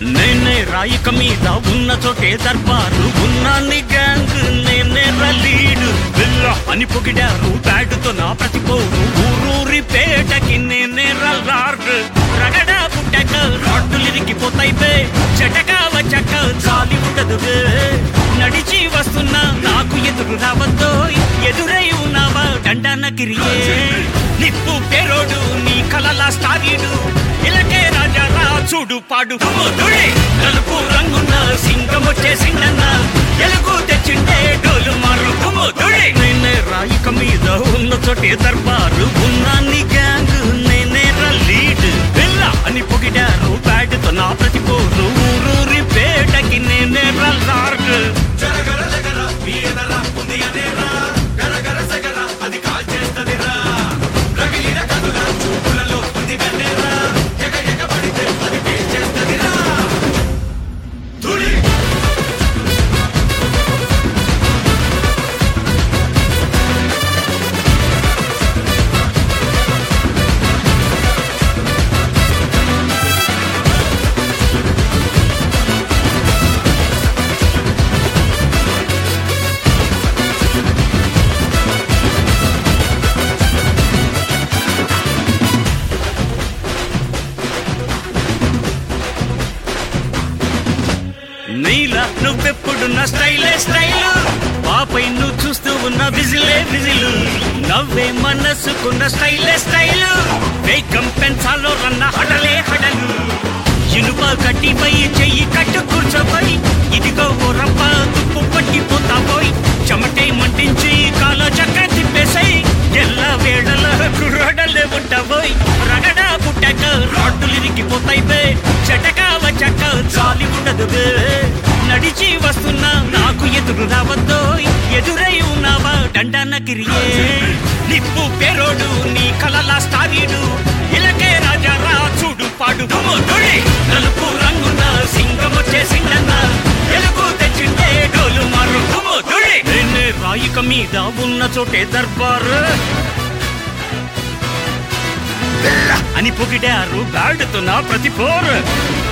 నేనే రాయిక మీద ఉన్న చోటే దర్బారు ఉన్నాన్ని గ్యాంగ్ నేనే లీడు బిల్ల అని పొగిడారు బ్యాడుతో నా ప్రతిపోరు ఊరూరి పేటకి నేనే రల్లార్డ్ రగడ పుట్టక రాడ్డులు ఇరిగిపోతాయి బే చెటక వచ్చాక చాలి ఉండదు బే నడిచి వస్తున్నా నాకు ఎదురు రావద్దో ఎదురై ఉన్నావా దండాన గిరియే నిప్పు పేరోడు నీ కలల స్టారీడు ఇలకే రాజా రా చూడు పాడు కుమ్ముదుడి నలుపు రంగున్న సింగం వచ్చేసిందన్న ఎలుగు తెచ్చిండే డోలు మారు కుమ్ముదుడి నేనే రాయిక మీద ఉన్న చోటే దర్బారు ఉన్నాన్ని గ్యాంగ్ నేనే లీడ్ పిల్ల అని పొగిడారు బ్యాడ్తో నా ప్రతిపోరు ఊరూరి పేటకి నేనే రల్లార్డ్ నీలా నువ్వెప్పుడు నా స్టైలే స్టైలు పాపై నువ్వు చూస్తూ ఉన్న విజిలే విజిలు నవ్వే మనసుకున్న స్టైలే స్టైలు వేగం పెంచాలో రన్న హడలే హడలు ఇనుప కట్టిపై చెయ్యి కట్టు కూర్చోపోయి ఇదిగో ఓ రప్ప తుప్పు పట్టిపోతా పోయి చెమటే మంటించి కాల చక్క తిప్పేసాయి ఎల్ల వేళల కుర్రడలే ఉంటాబోయ్ రగడ పుట్టక రాడ్డులు ఇరిగిపోతాయి బే చెటక వచ్చాక చాలి ఉండదు బే నడిచి వస్తున్నా నాకు ఎదురు రావద్దో ఎదురై ఉన్నావా దండాన గిరియే నిప్పు పేరోడు నీ కలల స్టారీడు ఇలకే రాజా రా చూడు పాడు కుమ్ముదుడి నలుపు రంగున్న సింగం వచ్చేసిందన్న ఎలుగు తెచ్చిండే డోలు మారు కుమ్ముదుడి నేనే రాయిక మీద ఉన్న చోటే దర్బారు అని పొగిడారు గాడుతో నా ప్రతి పోరు